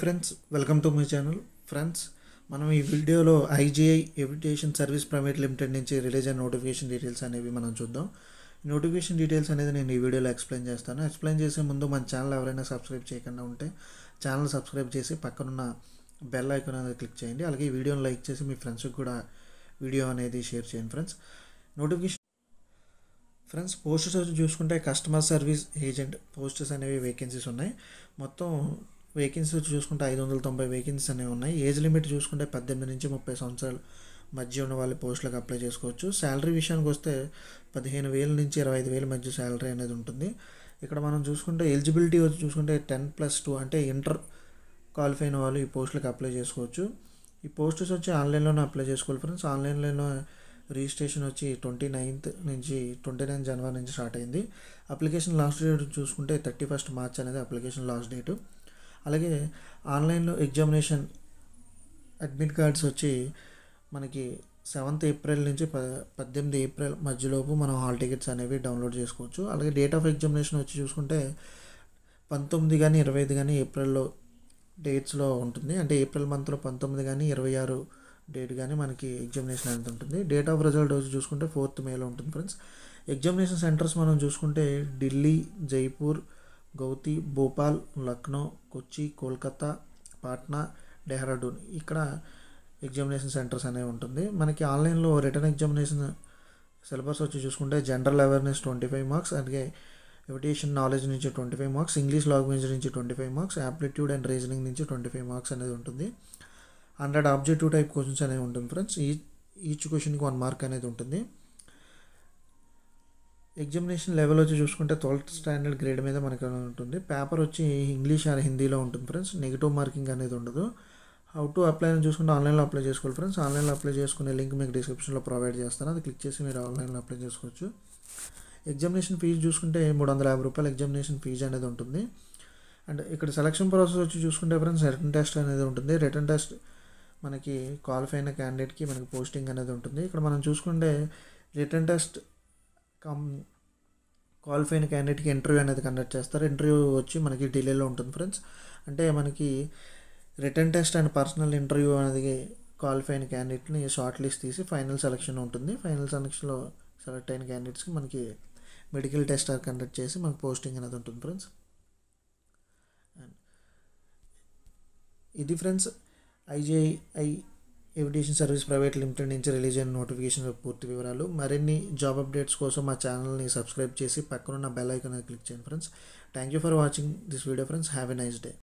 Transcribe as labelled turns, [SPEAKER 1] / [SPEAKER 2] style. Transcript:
[SPEAKER 1] friends welcome to my channel friends మనం ఈ వీడియోలో IGI aviation service private limited నుంచి రిలీజ్ అయిన నోటిఫికేషన్ డీటెయిల్స్ అనేవి మనం చూద్దాం నోటిఫికేషన్ డీటెయిల్స్ అనేది నేను ఈ వీడియోలో ఎక్స్ప్లెయిన్ చేస్తాను ఎక్స్ప్లెయిన్ చేసే ముందు మన ఛానల్ ఎవరైనా సబ్స్క్రైబ్ చేయకుండా ఉంటే ఛానల్ సబ్స్క్రైబ్ చేసి పక్కనున్న బెల్ ఐకాన్ అనేది క్లిక్ చేయండి అలాగే ఈ వీడియోని లైక్ చేసి మీ ఫ్రెండ్స్కి కూడా వీడియో అనేది షేర్ చేయండి ఫ్రెండ్స్ నోటిఫికేషన్ ఫ్రెండ్స్ పోస్టర్స్ వచ్చి చూసుకుంటే కస్టమర్ సర్వీస్ ఏజెంట్ పోస్టర్స్ అనేవి వేకెన్సీస్ ఉన్నాయి మొత్తం వేకెన్సీ వచ్చి చూసుకుంటే ఐదు వందల తొంభై వేకెన్సీస్ అనేవి ఉన్నాయి ఏజ్ లిమిట్ చూసుకుంటే పద్దెనిమిది నుంచి ముప్పై సంవత్సరాల మధ్య ఉన్న వాళ్ళు పోస్టులకు అప్లై చేసుకోవచ్చు శాలరీ విషయానికి వస్తే పదిహేను వేల నుంచి ఇరవై ఐదు వేల మధ్య శాలరీ అనేది ఉంటుంది ఇక్కడ మనం చూసుకుంటే ఎలిజిబిలిటీ వచ్చి చూసుకుంటే టెన్ ప్లస్ టూ అంటే ఇంటర్ క్వాలిఫై అయిన వాళ్ళు ఈ పోస్టులకు అప్లై చేసుకోవచ్చు ఈ పోస్టర్స్ వచ్చి ఆన్లైన్లోనే అప్లై చేసుకోవాలి ఫ్రెండ్స్ ఆన్లైన్లో రిజిస్ట్రేషన్ వచ్చి ట్వంటీ నైన్త్ నుంచి ట్వంటీ నైన్త్ జనవరి నుంచి స్టార్ట్ అయింది అప్లికేషన్ లాస్ట్ డేట్ చూసుకుంటే థర్టీ ఫస్ట్ మార్చ్ అనేది అప్లికేషన్ లాస్ట్ డేటు అలాగే ఆన్లైన్లో ఎగ్జామినేషన్ అడ్మిట్ కార్డ్స్ వచ్చి మనకి సెవెంత్ ఏప్రిల్ నుంచి ప పద్దెనిమిది ఏప్రిల్ మధ్యలోపు మనం హాల్ టికెట్స్ అనేవి డౌన్లోడ్ చేసుకోవచ్చు అలాగే డేట్ ఆఫ్ ఎగ్జామినేషన్ వచ్చి చూసుకుంటే పంతొమ్మిది కానీ ఇరవై ఐదు కానీ ఏప్రిల్లో డేట్స్లో ఉంటుంది అంటే ఏప్రిల్ మంత్లో పంతొమ్మిది కానీ ఇరవై ఆరు డేట్ కానీ మనకి ఎగ్జామినేషన్ అనేది ఉంటుంది డేట్ ఆఫ్ రిజల్ట్ వచ్చి చూసుకుంటే ఫోర్త్ మేలో ఉంటుంది ఫ్రెండ్స్ ఎగ్జామినేషన్ సెంటర్స్ మనం చూసుకుంటే ఢిల్లీ జైపూర్ గౌతి భోపాల్ లక్నో కొచ్చి కోల్కతా పాట్నా డెహ్రాడూన్ ఇక్కడ ఎగ్జామినేషన్ సెంటర్స్ అనేవి ఉంటుంది మనకి ఆన్లైన్లో రిటర్న్ ఎగ్జామినేషన్ సిలబస్ వచ్చి చూసుకుంటే general awareness twenty five marks అలాగే ఎవిటేషన్ నాలెడ్జ్ నుంచి twenty five marks English language నుంచి twenty five marks aptitude and reasoning నుంచి ట్వంటీ ఫైవ్ మార్క్స్ అనేది ఉంటుంది హండ్రెడ్ ఆబ్జెక్టివ్ టైప్ క్వశ్చన్స్ అనేవి ఉంటుంది ఫ్రెండ్స్ ఈ ఈచ్ క్వశ్చన్కి వన్ మార్క్ అనేది ఉంటుంది ఎగ్జామినేషన్ లెవెల్ వచ్చి చూసుకుంటే ట్వెల్త్ స్టాండర్డ్ గ్రేడ్ మీద మనకి ఉంటుంది పేపర్ వచ్చి ఇంగ్లీష్ ఆర్ హిందీలో ఉంటుంది ఫ్రెండ్స్ నెగిటివ్ మార్కింగ్ అనేది ఉండదు హౌ టు అప్లై అని చూసుకుంటే ఆన్లైన్లో అప్లై చేసుకోవాలి ఫ్రెండ్స్ ఆన్లైన్లో అప్లై చేసుకునే లింక్ మీకు డిస్క్రిప్షన్లో ప్రొవైడ్ చేస్తాను అది క్లిక్ చేసి మీరు ఆన్లైన్లో అప్లై చేసుకోవచ్చు ఎగ్జామినేషన్ ఫీజు చూసుకుంటే మూడు వందల యాభై రూపాయలు ఎగ్జామినేషన్ ఫీజు అనేది ఉంటుంది అండ్ ఇక్కడ సెలక్షన్ ప్రాసెస్ వచ్చి చూసుకుంటే ఫ్రెండ్స్ రిటర్న్ టెస్ట్ అనేది ఉంటుంది రిటర్న్ టెస్ట్ మనకి క్వాలిఫై అయిన క్యాండిడేట్కి మనకి పోస్టింగ్ అనేది ఉంటుంది ఇక్కడ మనం చూసుకుంటే రిటర్న్ టెస్ట్ కమ్ క్వాలిఫై అయిన క్యాండిడేట్కి ఇంటర్వ్యూ అనేది కండక్ట్ చేస్తారు ఇంటర్వ్యూ వచ్చి మనకి ఢిల్లీలో ఉంటుంది ఫ్రెండ్స్ అంటే మనకి written test and personal interview అనేది క్వాలిఫై అయిన క్యాండిడేట్ని షార్ట్ లిస్ట్ తీసి ఫైనల్ సెలక్షన్ ఉంటుంది ఫైనల్ సెలక్షన్లో సెలెక్ట్ అయిన క్యాండిడేట్స్కి మనకి మెడికల్ టెస్ట్ కండక్ట్ చేసి మనకి పోస్టింగ్ అనేది ఉంటుంది ఫ్రెండ్స్ ఇది friends IGI aviation service private limited నుంచి రిలీజ్ అయిన నోటిఫికేషన్ పూర్తి వివరాలు మరిన్ని జాబ్ అప్డేట్స్ కోసం మా ఛానల్ని సబ్స్క్రైబ్ చేసి పక్కనున్న బెల్ ఐకాన్ క్లిక్ చేయండి friends thank you for watching this video friends have a nice day